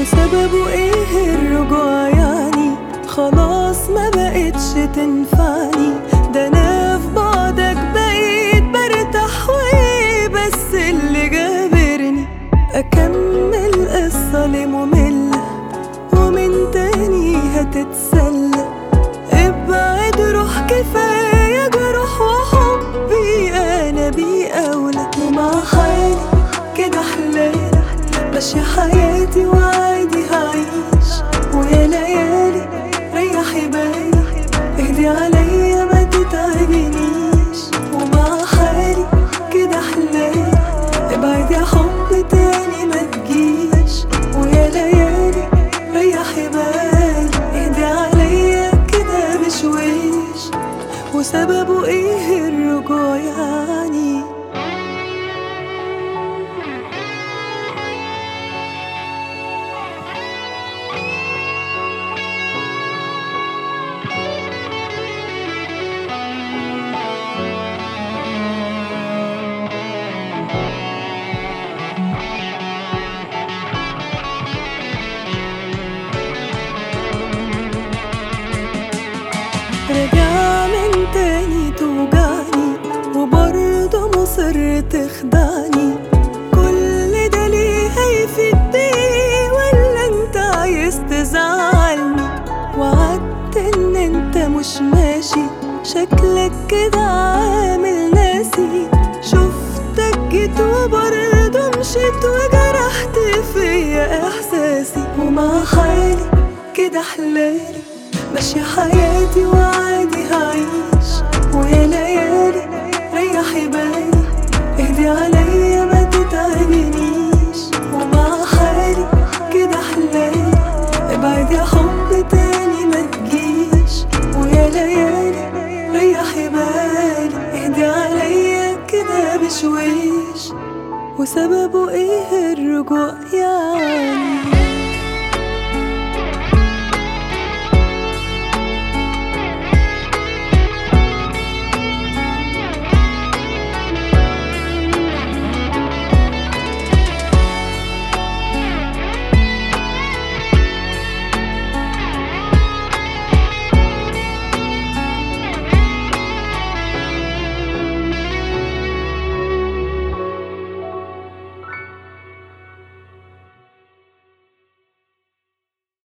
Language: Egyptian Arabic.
وسببه ايه الرجوع يعني خلاص ما بقتش تنفعني ده انا في بعدك بقيت برتاح وايه بس اللي جابرني اكمل قصة ليه مملة ومن تاني هتتسلى ابعد روح كفاية جروح وحبي انا بيه اولى ومع حالي كده حلالي ماشية حياتي وعادي هعيش ويا ليالي ريحي بالي اهدي عليا ما تتعبنيش ومع حالي كده حلالي ابعد يا حب تاني ما تجيش ويا ليالي ريحي بالي اهدي عليا كده بشويش وسببه ايه الرجوع يعني رجع من تاني توجعني وبرضه مصر تخدعني كل ده ليه هيفيد بيه ولا انت عايز تزعلني وعدت ان انت مش ماشي شكلك كده عامل ناسي شفتك جيت وبرضه مشيت وجرحت فيا احساسي ومع حالي كده حلالي ماشية حياتي وعادي هعيش ويا ليالي ريحي بالي اهدي عليا ما تتعبنيش ومع حالي كده حلالي ابعد يا حب تاني ما تجيش ويا ليالي ريحي بالي اهدي عليا كده بشويش وسببه ايه الرجوع